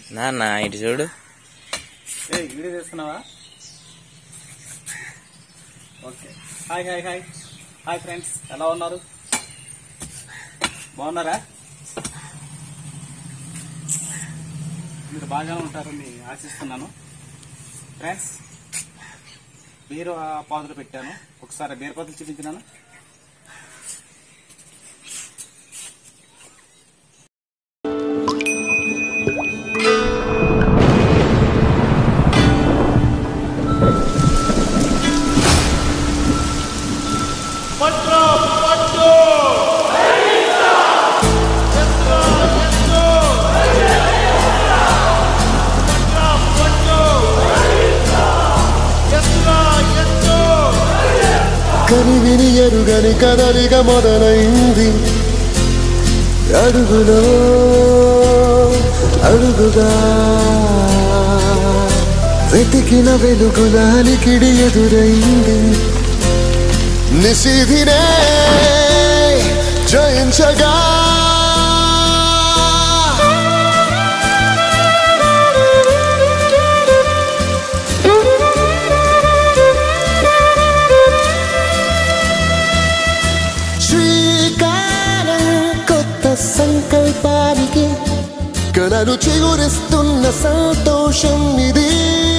నాన్న ఇటు చూడు ఏ వీడియో చేస్తున్నావా okay hi hi hi hi friends ఎలా ఉన్నారు బాగున్నారా మీరు బాగానే ఉంటారని ఆశిస్తున్నాను ఫ్రెండ్స్ బీరు పాదులు పెట్టాను ఒకసారి బీరు పాదులు చూపించినాను కని విని ఎరుగని కదలిక మొదలైంది అడుగులో అడుగుగా వెతికిన వెలుగులాలికిడి ఎదురైంది నిశీధినే జయించగా శ్రీకారం కొత్త సంకల్పానికి కలలు చిగురిస్తున్న సంతోషం ఇది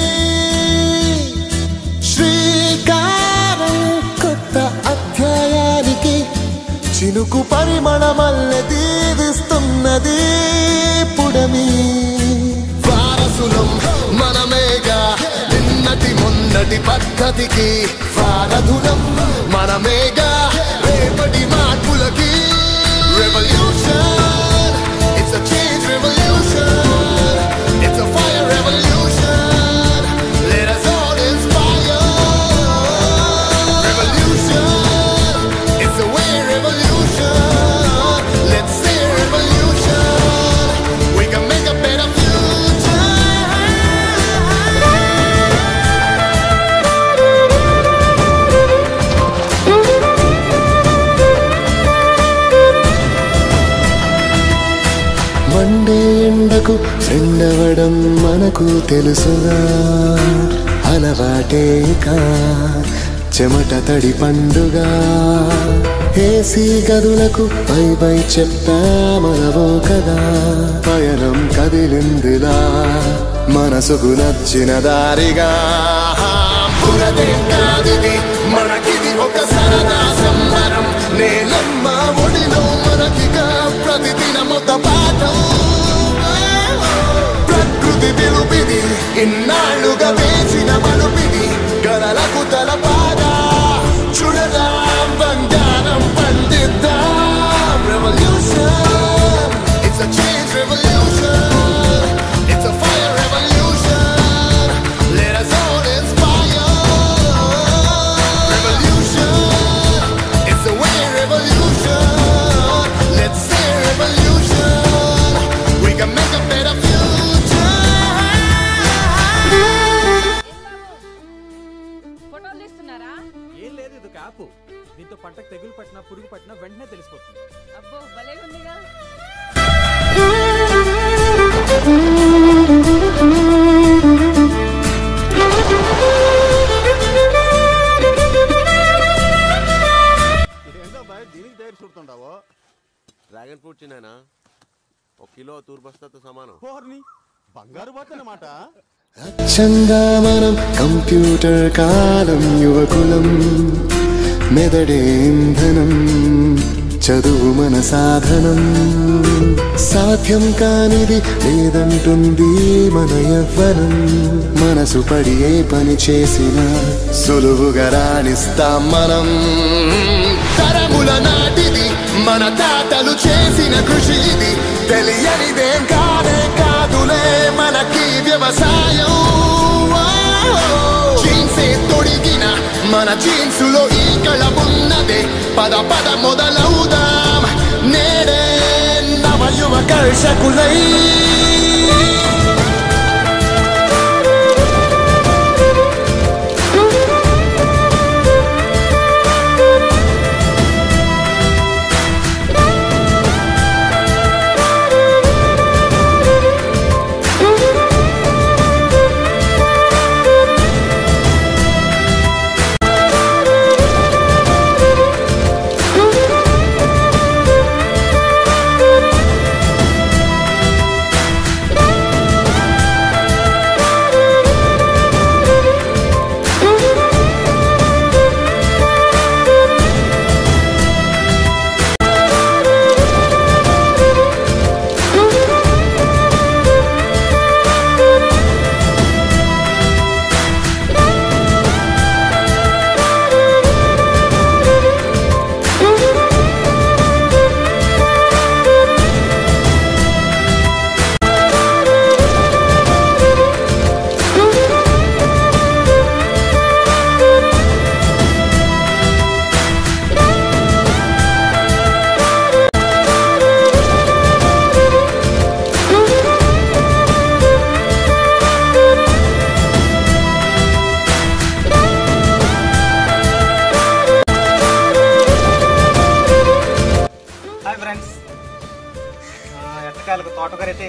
శ్రీకారం కొత్త అధ్యాయానికి చినుకు పరిమళమల్లె దీవిస్తున్నది పుడమి వారసులం మనమేగా నిన్నటి మొన్నటి పద్ధతికి వారధులం మనమేగా రేపటి మార్పులకి revolution it's a change revolution it's a fire revolution let us all inspire revolution it's a way revolution let's say revolution we can make a better future మండే ఎండకు ఫ్రెండవడం మనకు తెలుసుగా అలవాటేక చెమట తడి పండుగ ఏసీ గదులకు పై పై చెప్పామనవో కదా పయనం కదిలిందిలా మనసుకు నచ్చిన దారిగా పురదేం కాదిది మనకిది ఒక సరదా సంబరం నేలమ్మ ఒడిలో మనకిగా ప్రతిదినమొక పాఠం ప్రకృతి పిలుపిది ఇన్నాళ్ళుగా వేసిన మలుపిది గలలకు తలపాగా చూడదాం బంగారం పండిద్దాం revolution it's a change revolution it's a fire revolution let us all inspire revolution it's a way revolution let's say revolution we can make a better future ఫోటోలు తీస్తున్నారా ఏం లేదు ఇది ఒక యాప్ దీంతో పంటకు తెగులు పట్టినా పురుగు పట్టినా వెంటనే తెలిసిపోతుంది అబ్బో భలే ఉందిగా ఏంటో బాయ్ దీనికి దగ్గర చూడుతుంటావు డ్రాగన్ ఫ్రూట్ చిన్న ఒక కిలో తూర్బస్తాతో సమానం పోర్ని బంగారు బాతనమాట అచ్చంగా మనం కంప్యూటర్ కాలం యువకులం మెదడే ఇంధనం చదువు మన సాధనం సాధ్యం కానిది లేదంటుంది మన యవ్వనం మనసు పడి ఏ పని చేసినా సులువుగా రాణిస్తాం మనం తరముల నాటిది మన తాతలు చేసిన కృషి ఇది తెలియనిదేం కాదే కాదులే మనకి వ్యవసాయం జీన్సే తొడిగిన మన జీన్సులో ఈ కళమున్నదే పద పద మొదలవుదాం నేడే నవ యువ కర్షకులై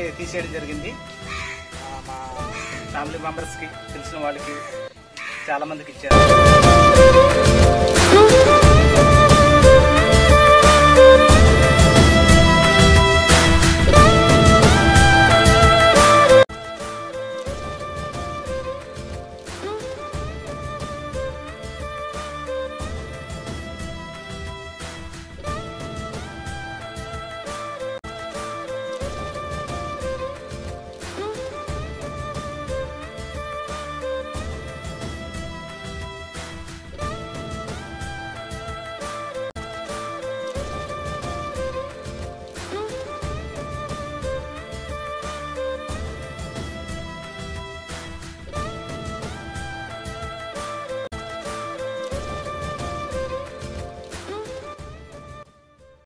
తీసేయడం జరిగింది ఆ, మా ఫ్యామిలీ మెంబర్స్కి తెలిసిన వాళ్ళకి చాలా మందికి ఇచ్చారు